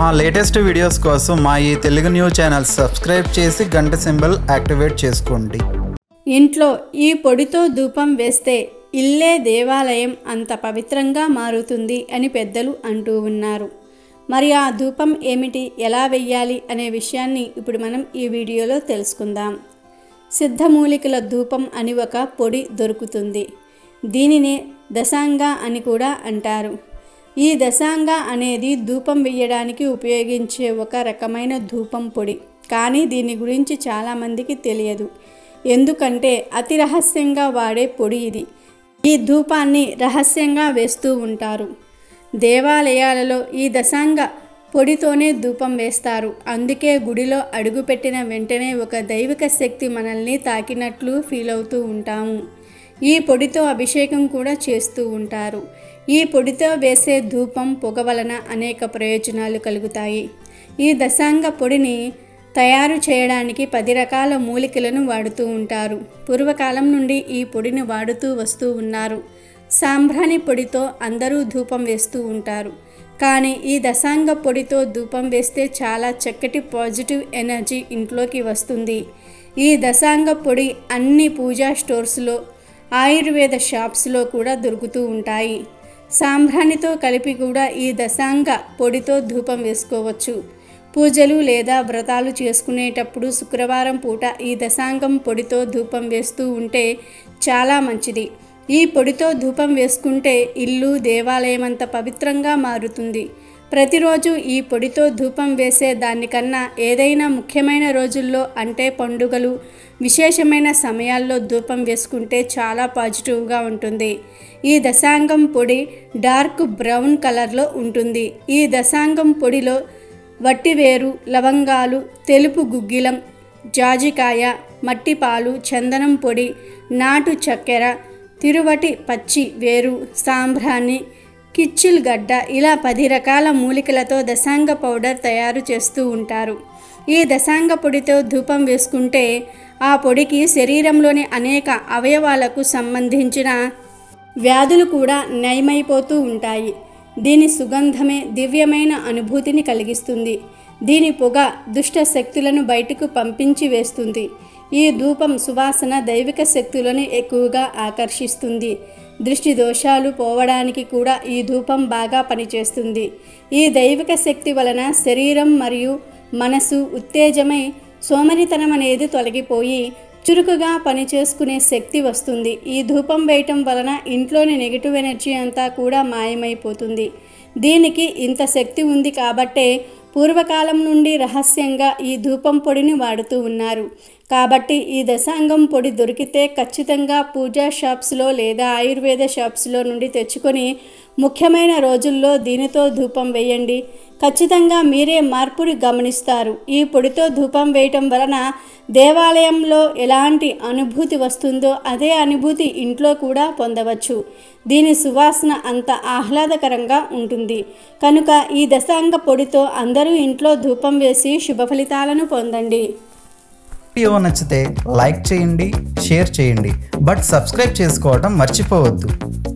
మా latest videos కోసం మా ఈ తెలుగు న్యూస్ ఛానల్ సబ్స్క్రైబ్ చేసి గంట సింబల్ యాక్టివేట్ చేసుకోండి ఇంట్లో ఈ పొడితో ధూపం వేస్తే ఇల్లే దేవాలయం అంత పవిత్రంగా మారుతుంది అని పెద్దలు అంటూ ఉన్నారు మరి ఆ ధూపం ఏమిటి ఎలా వెయ్యాలి అనే విషయాన్ని ఇప్పుడు మనం ఈ వీడియోలో తెలుసుకుందాం సిద్ధమూలికల ధూపం అని ఒక పొడి దొరుకుతుంది దీనినే దశాంగ అని కూడా అంటారు ఈ దశాంగ అనేది ధూపం వేయడానికి ఉపయోగించే ఒక రకమైన ధూపం పొడి కానీ దీని గురించి చాలామందికి తెలియదు ఎందుకంటే అతి రహస్యంగా వాడే పొడి ఇది ఈ ధూపాన్ని రహస్యంగా వేస్తూ ఉంటారు దేవాలయాలలో ఈ దశాంగ పొడితోనే ధూపం వేస్తారు అందుకే గుడిలో అడుగుపెట్టిన వెంటనే ఒక దైవిక శక్తి మనల్ని తాకినట్లు ఫీల్ అవుతూ ఉంటాము ఈ పొడితో అభిషేకం కూడా చేస్తూ ఉంటారు ఈ పొడితో వేసే ధూపం పొగ వలన అనేక ప్రయోజనాలు కలుగుతాయి ఈ దశాంగ పొడిని తయారు చేయడానికి పది రకాల మూలికలను వాడుతూ ఉంటారు పూర్వకాలం నుండి ఈ పొడిని వాడుతూ వస్తూ ఉన్నారు సాంబ్రాణి పొడితో అందరూ ధూపం వేస్తూ ఉంటారు కానీ ఈ దశాంగ పొడితో ధూపం వేస్తే చాలా చక్కటి పాజిటివ్ ఎనర్జీ ఇంట్లోకి వస్తుంది ఈ దశాంగ పొడి అన్ని పూజా స్టోర్స్లో ఆయుర్వేద షాప్స్లో కూడా దొరుకుతూ ఉంటాయి సాంబ్రాణితో కలిపి కూడా ఈ దశాంగ పొడితో ధూపం వేసుకోవచ్చు పూజలు లేదా వ్రతాలు చేసుకునేటప్పుడు శుక్రవారం పూట ఈ దశాంగం పొడితో ధూపం వేస్తూ ఉంటే చాలా మంచిది ఈ పొడితో ధూపం వేసుకుంటే ఇల్లు దేవాలయం అంత పవిత్రంగా మారుతుంది ప్రతిరోజు ఈ పొడితో ధూపం వేసే దానికన్నా ఏదైనా ముఖ్యమైన రోజుల్లో అంటే పండుగలు విశేషమైన సమయాల్లో ధూపం వేసుకుంటే చాలా పాజిటివ్గా ఉంటుంది ఈ దశాంగం పొడి డార్క్ బ్రౌన్ కలర్లో ఉంటుంది ఈ దశాంగం పొడిలో వట్టివేరు లవంగాలు తెలుపు గుగ్గిలం జాజికాయ మట్టిపాలు చందనం పొడి నాటు చక్కెర తిరువటి పచ్చి వేరు సాంబ్రాణి కిచ్చిల్ గడ్డ ఇలా పది రకాల మూలికలతో దశాంగ పౌడర్ తయారు చేస్తూ ఉంటారు ఈ దశాంగ పొడితో ధూపం వేసుకుంటే ఆ పొడికి శరీరంలోని అనేక అవయవాలకు సంబంధించిన వ్యాధులు కూడా నయమైపోతూ ఉంటాయి దీని సుగంధమే దివ్యమైన అనుభూతిని కలిగిస్తుంది దీని పొగ దుష్ట శక్తులను బయటకు పంపించి వేస్తుంది ఈ ధూపం సువాసన దైవిక శక్తులను ఎక్కువగా ఆకర్షిస్తుంది దృష్టి దోషాలు పోవడానికి కూడా ఈ ధూపం బాగా పనిచేస్తుంది ఈ దైవిక శక్తి వలన శరీరం మరియు మనసు ఉత్తేజమై సోమరితనం అనేది తొలగిపోయి చురుకుగా పనిచేసుకునే శక్తి వస్తుంది ఈ ధూపం వేయటం వలన ఇంట్లోని నెగిటివ్ ఎనర్జీ అంతా కూడా మాయమైపోతుంది దీనికి ఇంత శక్తి ఉంది కాబట్టే పూర్వకాలం నుండి రహస్యంగా ఈ ధూపం పొడిని వాడుతూ ఉన్నారు కాబట్టి ఈ దశాంగం పొడి దొరికితే ఖచ్చితంగా పూజా షాప్స్లో లేదా ఆయుర్వేద షాప్స్లో నుండి తెచ్చుకొని ముఖ్యమైన రోజుల్లో దీనితో ధూపం వేయండి ఖచ్చితంగా మీరే మార్పుని గమనిస్తారు ఈ పొడితో ధూపం వేయటం వలన దేవాలయంలో ఎలాంటి అనుభూతి వస్తుందో అదే అనుభూతి ఇంట్లో కూడా పొందవచ్చు దీని సువాసన అంత ఆహ్లాదకరంగా ఉంటుంది కనుక ఈ దశాంగ పొడితో అందరూ ఇంట్లో ధూపం వేసి శుభ ఫలితాలను పొందండి వీడియో నచ్చితే లైక్ చేయండి షేర్ చేయండి బట్ సబ్స్క్రైబ్ చేసుకోవడం మర్చిపోవద్దు